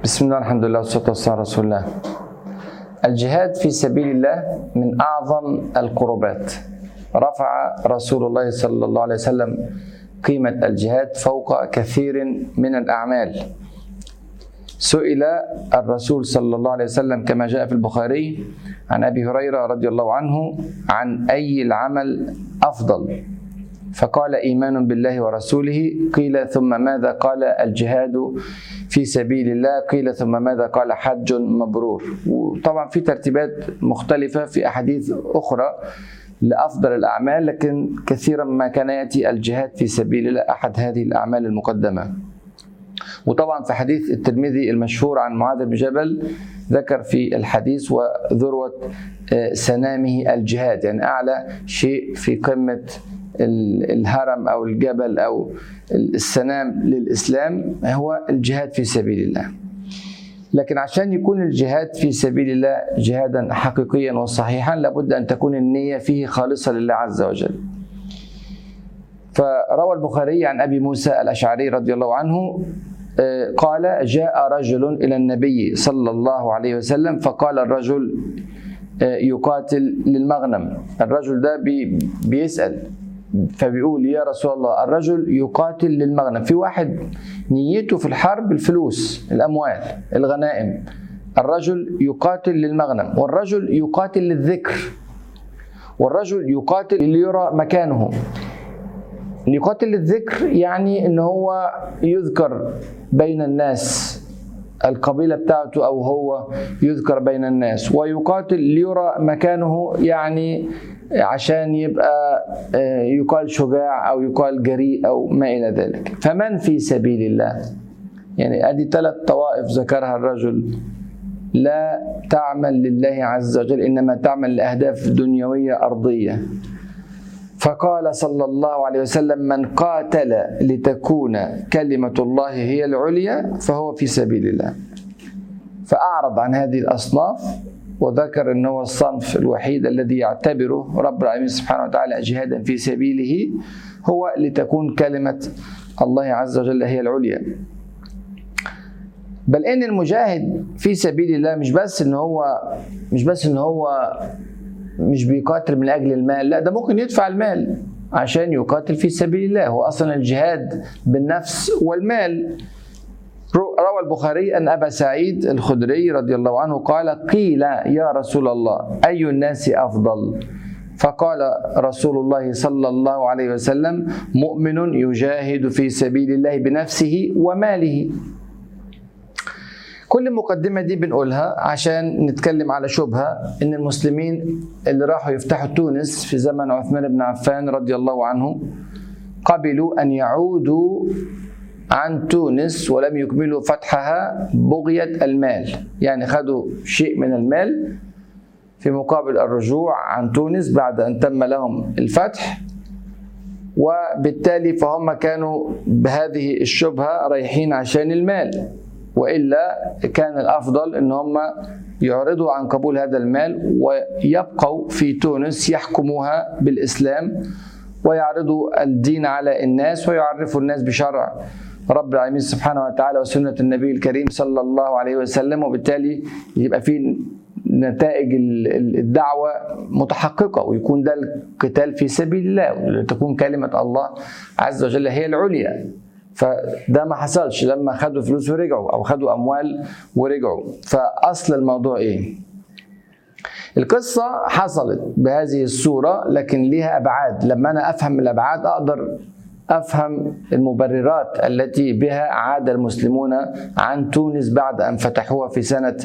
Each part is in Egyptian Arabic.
بسم الله الحمد لله والصلاة والسلام على رسول الله الجهاد في سبيل الله من أعظم القربات رفع رسول الله صلى الله عليه وسلم قيمة الجهاد فوق كثير من الأعمال سئل الرسول صلى الله عليه وسلم كما جاء في البخاري عن أبي هريرة رضي الله عنه عن أي العمل أفضل فقال ايمان بالله ورسوله قيل ثم ماذا قال الجهاد في سبيل الله قيل ثم ماذا قال حج مبرور وطبعا في ترتيبات مختلفه في احاديث اخرى لافضل الاعمال لكن كثيرا ما كان ياتي الجهاد في سبيل الله احد هذه الاعمال المقدمه وطبعا في حديث الترمذي المشهور عن معاذ بن جبل ذكر في الحديث وذروه سنامه الجهاد يعني اعلى شيء في قمه الهرم او الجبل او السنام للاسلام هو الجهاد في سبيل الله. لكن عشان يكون الجهاد في سبيل الله جهادا حقيقيا وصحيحا لابد ان تكون النيه فيه خالصه لله عز وجل. فروى البخاري عن ابي موسى الاشعري رضي الله عنه قال جاء رجل الى النبي صلى الله عليه وسلم فقال الرجل يقاتل للمغنم الرجل ده بي بيسال فبيقول يا رسول الله الرجل يقاتل للمغنم في واحد نيته في الحرب الفلوس الاموال الغنائم الرجل يقاتل للمغنم والرجل يقاتل للذكر والرجل يقاتل ليرى مكانه يقاتل للذكر يعني ان هو يذكر بين الناس القبيلة بتاعته أو هو يذكر بين الناس ويقاتل ليرى مكانه يعني عشان يبقى يقال شجاع أو يقال جريء أو ما إلى ذلك فمن في سبيل الله يعني أدي ثلاث طوائف ذكرها الرجل لا تعمل لله عز وجل إنما تعمل لأهداف دنيوية أرضية فقال صلى الله عليه وسلم من قاتل لتكون كلمة الله هي العليا فهو في سبيل الله فأعرض عن هذه الأصناف وذكر أنه هو الصنف الوحيد الذي يعتبره رب العالمين سبحانه وتعالى جهادا في سبيله هو لتكون كلمة الله عز وجل هي العليا بل ان المجاهد في سبيل الله مش بس ان هو مش بس ان هو مش بيقاتل من اجل المال لا ده ممكن يدفع المال عشان يقاتل في سبيل الله هو اصلا الجهاد بالنفس والمال روى البخاري ان ابا سعيد الخدري رضي الله عنه قال قيل يا رسول الله اي الناس افضل فقال رسول الله صلى الله عليه وسلم مؤمن يجاهد في سبيل الله بنفسه وماله كل المقدمه دي بنقولها عشان نتكلم على شبهه ان المسلمين اللي راحوا يفتحوا تونس في زمن عثمان بن عفان رضي الله عنه قبلوا ان يعودوا عن تونس ولم يكملوا فتحها بغية المال يعني خدوا شيء من المال في مقابل الرجوع عن تونس بعد أن تم لهم الفتح وبالتالي فهم كانوا بهذه الشبهة رايحين عشان المال والا كان الافضل ان هم يعرضوا عن قبول هذا المال ويبقوا في تونس يحكموها بالاسلام ويعرضوا الدين على الناس ويعرفوا الناس بشرع رب العالمين سبحانه وتعالى وسنه النبي الكريم صلى الله عليه وسلم وبالتالي يبقى في نتائج الدعوة متحققة ويكون ده القتال في سبيل الله لتكون كلمة الله عز وجل هي العليا فده ما حصلش لما خدوا فلوس ورجعوا او خدوا اموال ورجعوا فاصل الموضوع ايه القصة حصلت بهذه الصورة لكن ليها أبعاد لما أنا أفهم الأبعاد أقدر أفهم المبررات التي بها عاد المسلمون عن تونس بعد أن فتحوها في سنة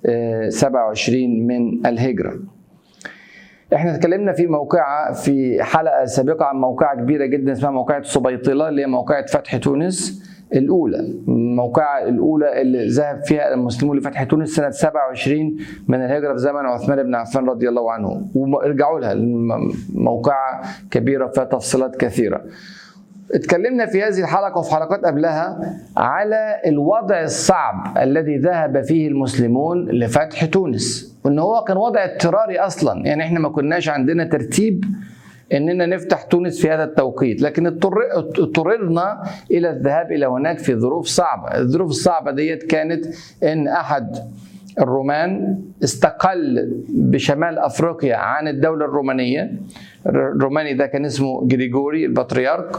27 من الهجرة احنا اتكلمنا في موقعة في حلقة سابقة عن موقعة كبيرة جدا اسمها موقعة سبيطلة اللي هي موقعة فتح تونس الأولى الموقعة الأولى اللي ذهب فيها المسلمون لفتح تونس سنة 27 من الهجرة في زمن عثمان بن عفان رضي الله عنه وارجعوا لها موقعة كبيرة فيها تفصيلات كثيرة اتكلمنا في هذه الحلقة وفي حلقات قبلها على الوضع الصعب الذي ذهب فيه المسلمون لفتح تونس وان هو كان وضع اضطراري اصلا يعني احنا ما كناش عندنا ترتيب اننا نفتح تونس في هذا التوقيت لكن اضطررنا الى الذهاب الى هناك في ظروف صعبه الظروف الصعبه ديت كانت ان احد الرومان استقل بشمال افريقيا عن الدوله الرومانيه الروماني ده كان اسمه جريجوري البطريرك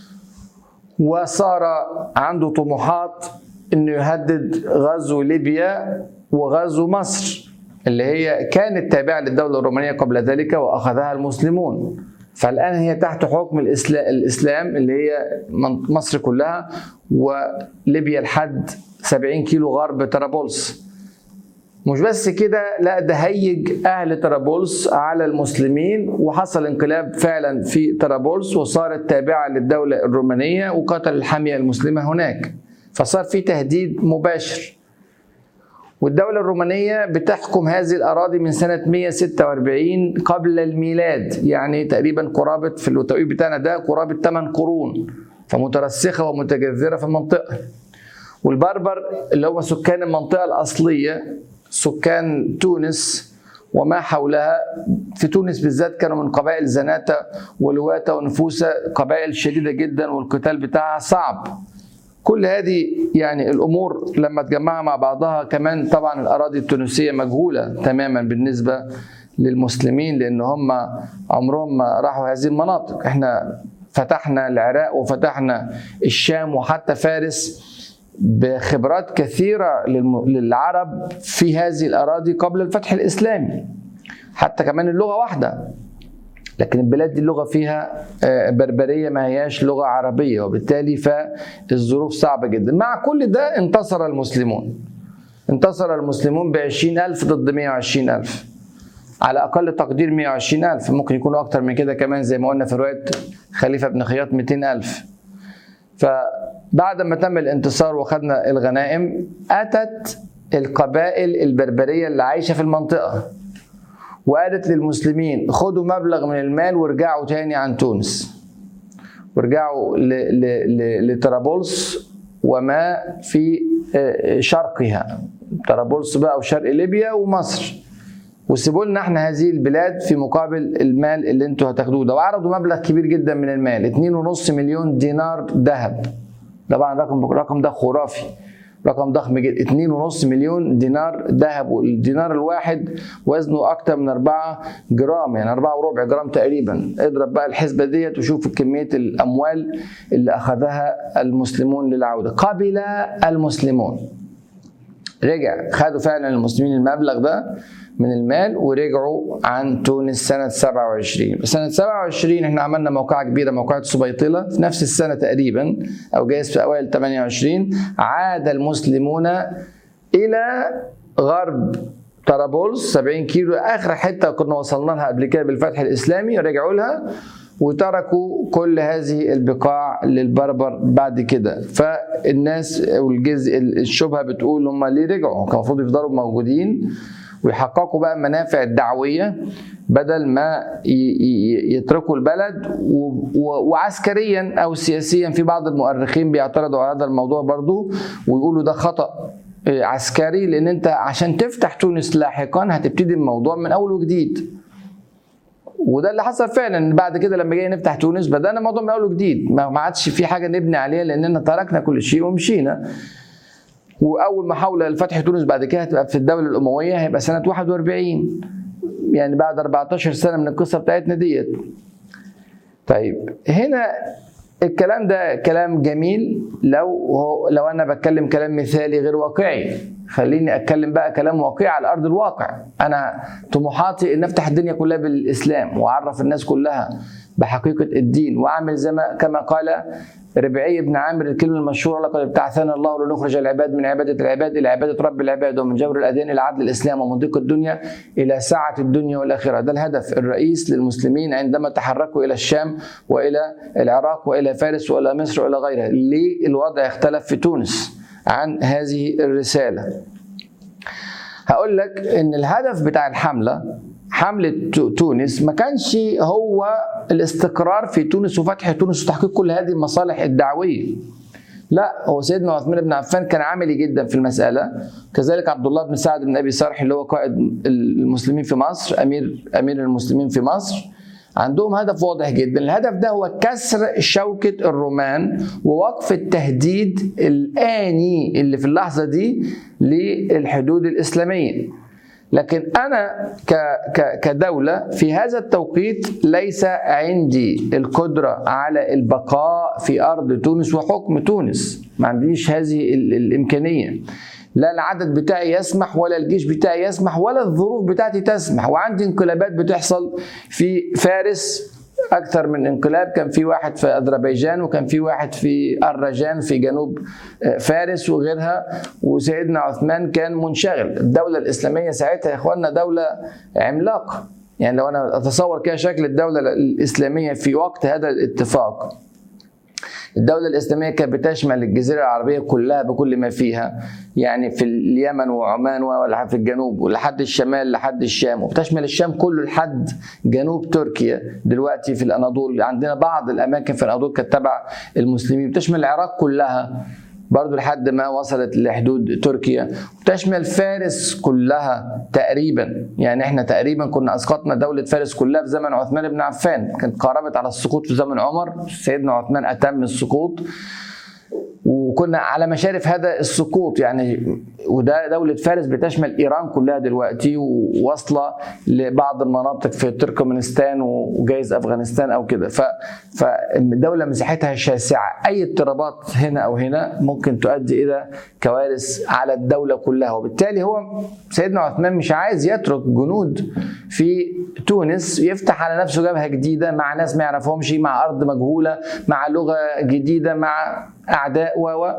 وصار عنده طموحات انه يهدد غزو ليبيا وغزو مصر اللي هي كانت تابعه للدوله الرومانيه قبل ذلك واخذها المسلمون فالان هي تحت حكم الاسلام اللي هي مصر كلها وليبيا لحد 70 كيلو غرب طرابلس مش بس كده لا ده هيج اهل طرابلس على المسلمين وحصل انقلاب فعلا في طرابلس وصارت تابعه للدوله الرومانيه وقتل الحاميه المسلمه هناك فصار في تهديد مباشر والدولة الرومانية بتحكم هذه الأراضي من سنة 146 قبل الميلاد يعني تقريبا قرابة في التوقيت بتاعنا ده قرابة 8 قرون فمترسخة ومتجذرة في المنطقة والبربر اللي هم سكان المنطقة الأصلية سكان تونس وما حولها في تونس بالذات كانوا من قبائل زناتة ولواتة ونفوسة قبائل شديدة جدا والقتال بتاعها صعب كل هذه يعني الامور لما تجمعها مع بعضها كمان طبعا الاراضي التونسيه مجهوله تماما بالنسبه للمسلمين لان هم عمرهم ما راحوا هذه المناطق احنا فتحنا العراق وفتحنا الشام وحتى فارس بخبرات كثيره للعرب في هذه الاراضي قبل الفتح الاسلامي حتى كمان اللغه واحده لكن البلاد دي اللغه فيها بربريه ما هياش لغه عربيه وبالتالي فالظروف صعبه جدا مع كل ده انتصر المسلمون انتصر المسلمون ب ألف ضد 120 على اقل تقدير 120 ألف ممكن يكونوا اكتر من كده كمان زي ما قلنا في روايه خليفه بن خياط 200 ألف فبعد ما تم الانتصار وخدنا الغنائم اتت القبائل البربريه اللي عايشه في المنطقه وقالت للمسلمين خدوا مبلغ من المال وارجعوا تاني عن تونس وارجعوا لطرابلس وما في شرقها طرابلس بقى وشرق ليبيا ومصر وسيبوا لنا احنا هذه البلاد في مقابل المال اللي انتوا هتاخدوه ده وعرضوا مبلغ كبير جدا من المال 2.5 مليون دينار ذهب طبعا الرقم الرقم ده خرافي رقم ضخم جدا 2.5 مليون دينار ذهب والدينار الواحد وزنه اكتر من 4 جرام يعني 4 وربع جرام تقريبا اضرب بقى الحسبه ديت وشوف كميه الاموال اللي اخذها المسلمون للعوده قبل المسلمون رجع خدوا فعلا المسلمين المبلغ ده من المال ورجعوا عن تونس سنة 27 سنة 27 احنا عملنا موقعة كبيرة موقعة سبيطلة في نفس السنة تقريبا أو جايز في أوائل 28 عاد المسلمون إلى غرب طرابلس 70 كيلو آخر حتة كنا وصلنا لها قبل كده بالفتح الإسلامي رجعوا لها وتركوا كل هذه البقاع للبربر بعد كده فالناس والجزء الشبهه بتقول هم ليه رجعوا كان المفروض يفضلوا موجودين ويحققوا بقى المنافع الدعويه بدل ما يتركوا البلد وعسكريا او سياسيا في بعض المؤرخين بيعترضوا على هذا الموضوع برضو ويقولوا ده خطا عسكري لان انت عشان تفتح تونس لاحقا هتبتدي الموضوع من اول وجديد وده اللي حصل فعلا بعد كده لما جينا نفتح تونس بدانا الموضوع من اول وجديد ما عادش في حاجه نبني عليها لاننا تركنا كل شيء ومشينا واول محاوله لفتح تونس بعد كده هتبقى في الدوله الامويه هيبقى سنه 41 يعني بعد 14 سنه من القصه بتاعتنا ديت طيب هنا الكلام ده كلام جميل لو هو لو انا بتكلم كلام مثالي غير واقعي خليني اتكلم بقى كلام واقعي على ارض الواقع انا طموحاتي ان افتح الدنيا كلها بالاسلام واعرف الناس كلها بحقيقه الدين واعمل زي ما كما قال ربعي بن عامر الكلمه المشهوره لقد ابتعثنا الله لنخرج العباد من عباده العباد الى عباده رب العباد ومن جور الاديان الى عدل الاسلام ومن ضيق الدنيا الى سعه الدنيا والاخره ده الهدف الرئيس للمسلمين عندما تحركوا الى الشام والى العراق والى فارس والى مصر والى غيرها ليه الوضع اختلف في تونس عن هذه الرساله هقول لك ان الهدف بتاع الحمله حملة تونس ما كانش هو الاستقرار في تونس وفتح تونس وتحقيق كل هذه المصالح الدعوية لا هو سيدنا عثمان بن عفان كان عملي جدا في المسألة كذلك عبد الله بن سعد بن أبي صالح اللي هو قائد المسلمين في مصر أمير أمير المسلمين في مصر عندهم هدف واضح جدا الهدف ده هو كسر شوكة الرومان ووقف التهديد الآني اللي في اللحظة دي للحدود الإسلامية لكن أنا كدولة في هذا التوقيت ليس عندي القدرة على البقاء في أرض تونس وحكم تونس ما عنديش هذه الإمكانية لا العدد بتاعي يسمح ولا الجيش بتاعي يسمح ولا الظروف بتاعتي تسمح وعندي انقلابات بتحصل في فارس اكثر من انقلاب كان في واحد في اذربيجان وكان في واحد في الرجان في جنوب فارس وغيرها وسيدنا عثمان كان منشغل الدوله الاسلاميه ساعتها يا اخواننا دوله عملاقه يعني لو انا اتصور كده شكل الدوله الاسلاميه في وقت هذا الاتفاق الدولة الإسلامية كانت بتشمل الجزيرة العربية كلها بكل ما فيها يعني في اليمن وعمان ولا في الجنوب ولحد الشمال لحد الشام وبتشمل الشام كله لحد جنوب تركيا دلوقتي في الأناضول عندنا بعض الأماكن في الأناضول كانت تبع المسلمين بتشمل العراق كلها برضو لحد ما وصلت لحدود تركيا وتشمل فارس كلها تقريبا يعني احنا تقريبا كنا اسقطنا دوله فارس كلها في زمن عثمان بن عفان كانت قاربت على السقوط في زمن عمر سيدنا عثمان اتم السقوط وكنا على مشارف هذا السقوط يعني وده دولة فارس بتشمل إيران كلها دلوقتي وواصلة لبعض المناطق في تركمانستان وجايز أفغانستان أو كده فالدولة مساحتها شاسعة أي اضطرابات هنا أو هنا ممكن تؤدي إلى كوارث على الدولة كلها وبالتالي هو سيدنا عثمان مش عايز يترك جنود في تونس يفتح على نفسه جبهة جديدة مع ناس ما يعرفهمش مع أرض مجهولة مع لغة جديدة مع أعداء و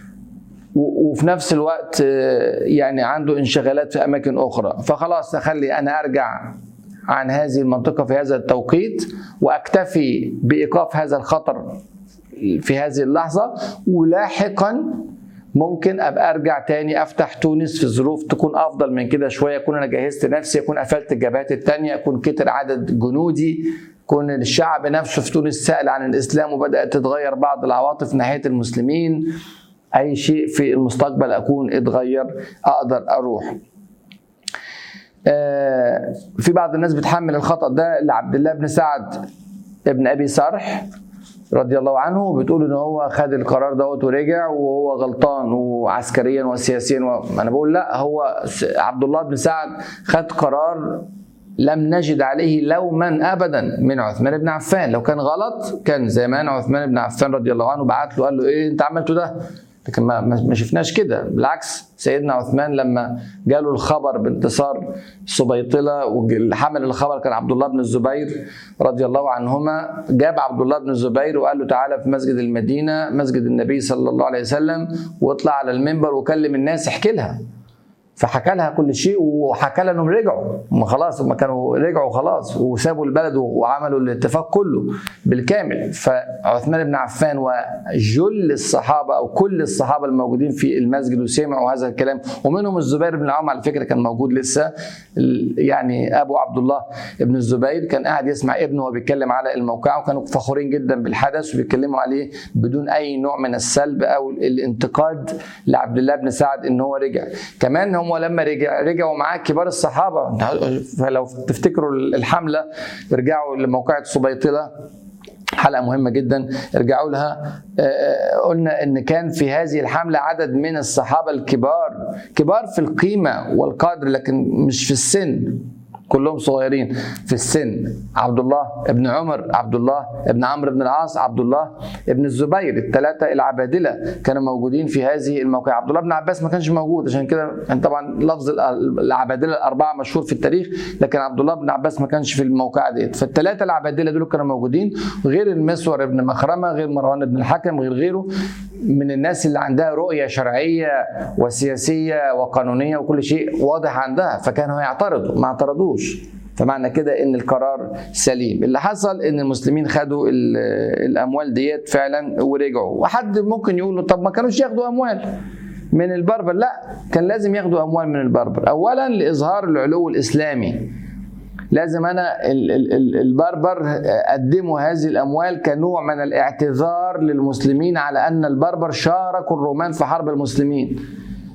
وفي نفس الوقت يعني عنده انشغالات في اماكن اخرى فخلاص اخلي انا ارجع عن هذه المنطقه في هذا التوقيت واكتفي بايقاف هذا الخطر في هذه اللحظه ولاحقا ممكن ابقى ارجع تاني افتح تونس في ظروف تكون افضل من كده شويه اكون انا جهزت نفسي اكون قفلت الجبهات التانيه اكون كتر عدد جنودي يكون الشعب نفسه في تونس سأل عن الاسلام وبدات تتغير بعض العواطف ناحيه المسلمين اي شيء في المستقبل اكون اتغير اقدر اروح آه في بعض الناس بتحمل الخطا ده لعبد الله بن سعد ابن ابي سرح رضي الله عنه وبتقول ان هو خد القرار دوت ورجع وهو غلطان وعسكريا وسياسيا و... انا بقول لا هو عبد الله بن سعد خد قرار لم نجد عليه لوما ابدا من عثمان بن عفان لو كان غلط كان زمان عثمان بن عفان رضي الله عنه بعت له قال له ايه انت عملته ده لكن ما ما شفناش كده بالعكس سيدنا عثمان لما جاله الخبر بانتصار سبيطله وحمل الخبر كان عبد الله بن الزبير رضي الله عنهما جاب عبد الله بن الزبير وقال له تعالى في مسجد المدينه مسجد النبي صلى الله عليه وسلم واطلع على المنبر وكلم الناس احكي لها فحكى لها كل شيء وحكى لها انهم رجعوا هم خلاص هم كانوا رجعوا خلاص وسابوا البلد وعملوا الاتفاق كله بالكامل فعثمان بن عفان وجل الصحابه او كل الصحابه الموجودين في المسجد وسمعوا هذا الكلام ومنهم الزبير بن العوام على فكره كان موجود لسه يعني ابو عبد الله بن الزبير كان قاعد يسمع ابنه وهو بيتكلم على الموقع وكانوا فخورين جدا بالحدث وبيتكلموا عليه بدون اي نوع من السلب او الانتقاد لعبد الله بن سعد ان هو رجع كمان هم لما رجع رجعوا معاه كبار الصحابه فلو تفتكروا الحمله ارجعوا لموقعة سبيطله حلقة مهمة جدا ارجعوا لها قلنا ان كان في هذه الحملة عدد من الصحابة الكبار كبار في القيمة والقدر لكن مش في السن كلهم صغيرين في السن عبد الله ابن عمر عبد الله ابن عمرو بن العاص عبد الله ابن الزبير الثلاثه العبادله كانوا موجودين في هذه الموقع عبد الله بن عباس ما كانش موجود عشان كده كان طبعا لفظ العبادله الاربعه مشهور في التاريخ لكن عبد الله بن عباس ما كانش في الموقع ديت فالثلاثه العبادله دول كانوا موجودين غير المسور ابن مخرمه غير مروان بن الحكم غير غيره من الناس اللي عندها رؤيه شرعيه وسياسيه وقانونيه وكل شيء واضح عندها فكانوا يعترضوا ما اعترضوش فمعنى كده ان القرار سليم اللي حصل ان المسلمين خدوا الاموال ديت فعلا ورجعوا وحد ممكن يقول طب ما كانوش ياخدوا اموال من البربر لا كان لازم ياخدوا اموال من البربر اولا لاظهار العلو الاسلامي لازم انا البربر قدموا هذه الاموال كنوع من الاعتذار للمسلمين على ان البربر شاركوا الرومان في حرب المسلمين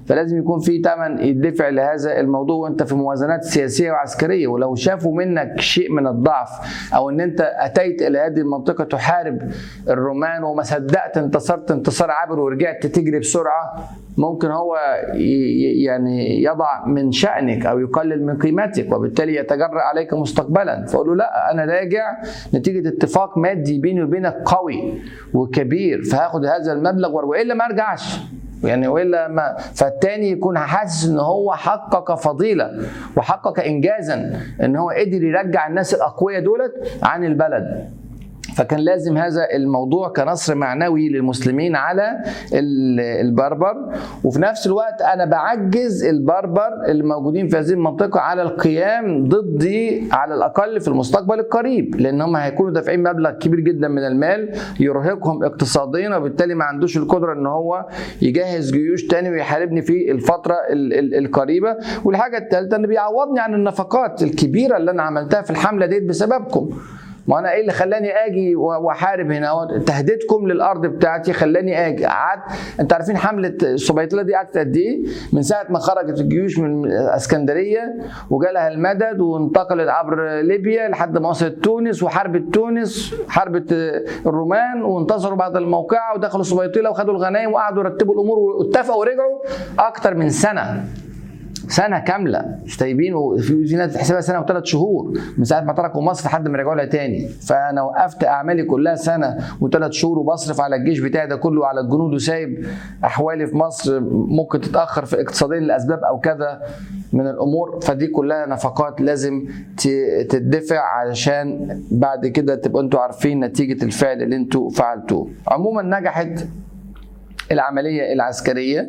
فلازم يكون في ثمن يدفع لهذا الموضوع وانت في موازنات سياسيه وعسكريه ولو شافوا منك شيء من الضعف او ان انت اتيت الى هذه المنطقه تحارب الرومان وما صدقت انتصرت انتصار عابر ورجعت تجري بسرعه ممكن هو يعني يضع من شأنك أو يقلل من قيمتك وبالتالي يتجرأ عليك مستقبلا فأقول له لا أنا راجع نتيجة اتفاق مادي بيني وبينك قوي وكبير فهاخد هذا المبلغ وإلا ما أرجعش يعني والا ما فالتاني يكون حاسس ان هو حقق فضيله وحقق انجازا ان هو قدر يرجع الناس الاقوياء دولت عن البلد فكان لازم هذا الموضوع كنصر معنوي للمسلمين على البربر وفي نفس الوقت انا بعجز البربر اللي موجودين في هذه المنطقه على القيام ضدي على الاقل في المستقبل القريب لان هم هيكونوا دافعين مبلغ كبير جدا من المال يرهقهم اقتصاديا وبالتالي ما عندوش القدره ان هو يجهز جيوش تاني ويحاربني في الفتره القريبه والحاجه الثالثه ان بيعوضني عن النفقات الكبيره اللي انا عملتها في الحمله ديت بسببكم ما انا ايه اللي خلاني اجي واحارب هنا تهديدكم للارض بتاعتي خلاني اجي قعدت انت عارفين حمله السبيطله دي قعدت قد ايه من ساعه ما خرجت الجيوش من اسكندريه وجالها المدد وانتقلت عبر ليبيا لحد ما وصلت تونس وحاربت تونس حاربت الرومان وانتصروا بعد الموقعه ودخلوا السبيطله وخدوا الغنائم وقعدوا يرتبوا الامور واتفقوا ورجعوا اكتر من سنه سنه كامله مش تايبين وفي ناس بتحسبها سنه وثلاث شهور من ساعه ما تركوا مصر لحد ما رجعوا لها تاني فانا وقفت اعمالي كلها سنه وثلاث شهور وبصرف على الجيش بتاعي ده كله على الجنود وسايب احوالي في مصر ممكن تتاخر في اقتصاديا لاسباب او كذا من الامور فدي كلها نفقات لازم تدفع علشان بعد كده تبقوا انتوا عارفين نتيجه الفعل اللي انتوا فعلتوه عموما نجحت العمليه العسكريه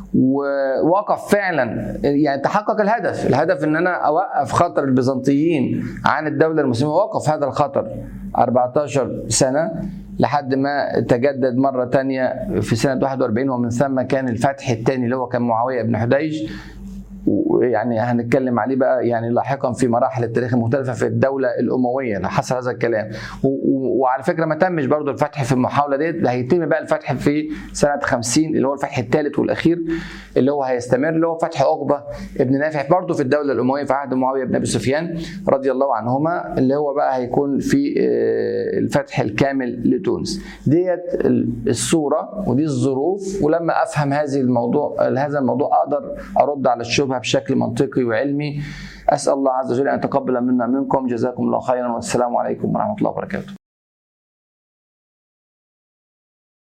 ووقف فعلا يعني تحقق الهدف الهدف ان انا اوقف خطر البيزنطيين عن الدوله المسلمه وقف هذا الخطر 14 سنه لحد ما تجدد مرة تانية في سنة 41 ومن ثم كان الفتح الثاني اللي هو كان معاوية بن حديج ويعني هنتكلم عليه بقى يعني لاحقا في مراحل التاريخ المختلفه في الدوله الامويه حصل هذا الكلام وعلى فكره ما تمش برضو الفتح في المحاوله ديت هيتم بقى الفتح في سنه 50 اللي هو الفتح الثالث والاخير اللي هو هيستمر اللي هو فتح عقبه ابن نافع برضو في الدوله الامويه في عهد معاويه بن ابي سفيان رضي الله عنهما اللي هو بقى هيكون في الفتح الكامل لتونس ديت الصوره ودي الظروف ولما افهم هذه الموضوع هذا الموضوع اقدر ارد على الشبهه بشكل منطقي وعلمي اسال الله عز وجل ان يتقبل منا منكم جزاكم الله خيرا والسلام عليكم ورحمه الله وبركاته